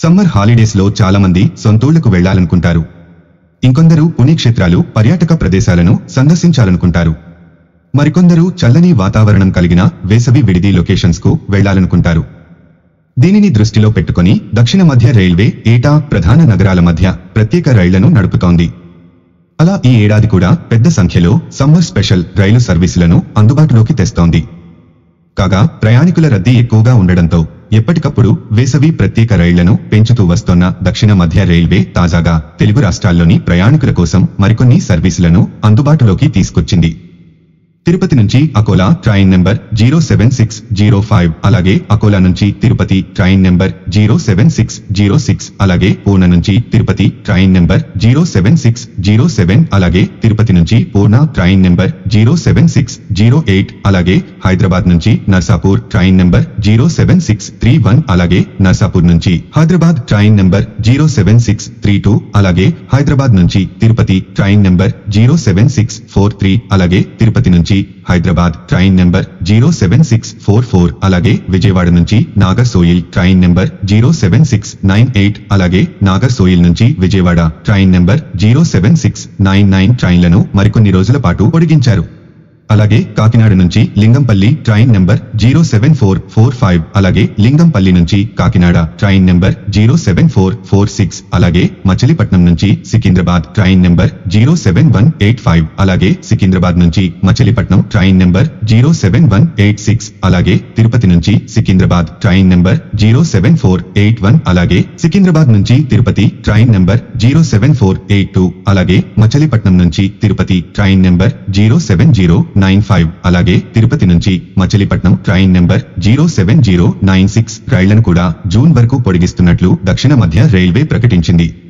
summer holidays లో చాలా మంది సొంతూళ్లకు వెళ్లాలనుకుంటారు ఇంకొందరు పుణ్యక్షేత్రాలు పర్యాటక ప్రదేశాలను సందర్శించాలనుకుంటారు మరికొందరు చల్లని వాతావరణం కలిగిన వేసవి విడిది లొకేషన్స్ కు వెళ్లాలనుకుంటారు దీనిని దృష్టిలో పెట్టుకొని దక్షిణ మధ్య రైల్వే ఏటా ప్రధాన నగరాల మధ్య ప్రత్యేక రైళ్లను నడుపుతోంది అలా ఈ ఏడాది కూడా పెద్ద సంఖ్యలో సమ్మర్ స్పెషల్ రైలు సర్వీసులను అందుబాటులోకి తెస్తోంది కాగా ప్రయాణికుల రద్దీ ఎక్కువగా ఉండడంతో ఎప్పటికప్పుడు వేసవి ప్రత్యేక రైళ్లను పెంచుతూ వస్తోన్న దక్షిణ మధ్య రైల్వే తాజాగా తెలుగు రాష్ట్రాల్లోని ప్రయాణికుల కోసం మరికొన్ని సర్వీసులను అందుబాటులోకి తీసుకొచ్చింది తిరుపతి నుంచి Akola train number zero seven six zero five అలాగే అకోలా నుంచి Tirupati train number zero seven six zero six అలాగే పూర్ణ నుంచి Tirupati train number zero seven six zero seven అలాగే తిరుపతి నుంచి Purna train number zero seven six zero eight అలాగే హైదరాబాద్ నుంచి Narsapur train number zero seven six three one అలాగే నర్సాపూర్ నుంచి Hyderabad train number zero seven six three two అలాగే హైదరాబాద్ నుంచి Tirupati train number zero seven six four three అలాగే తిరుపతి నుంచి Hyderabad train number zero seven six four four అలాగే విజయవాడ నుంచి Nagarsol train number zero seven six nine eight అలాగే Nagarsol నుంచి Vijayawada train number zero seven six nine nine ట్రైన్లను మరికొన్ని రోజుల పాటు పొడిగించారు అలాగే కాకినాడ నుంచి Lingampalli train number zero seven four four five అలాగే లింగంపల్లి నుంచి Kakinada train number zero seven four four six అలాగే మచిలీపట్నం నుంచి Secunderabad train number zero seven one eight five అలాగే సికింద్రాబాద్ నుంచి Machilipatnam train number zero seven one eight six అలాగే తిరుపతి నుంచి Secunderabad train number zero seven four eight one అలాగే సికింద్రాబాద్ నుంచి Tirupati train number zero seven four eight two అలాగే మచిలీపట్నం నుంచి Tirupati train number zero seven zero nine five అలాగే తిరుపతి నుంచి Machilipatnam train number zero seven zero nine six రైళ్లను కూడా జూన్ వరకు పొడిగిస్తున్నట్లు దక్షిణ మధ్య రైల్వే ప్రకటించింది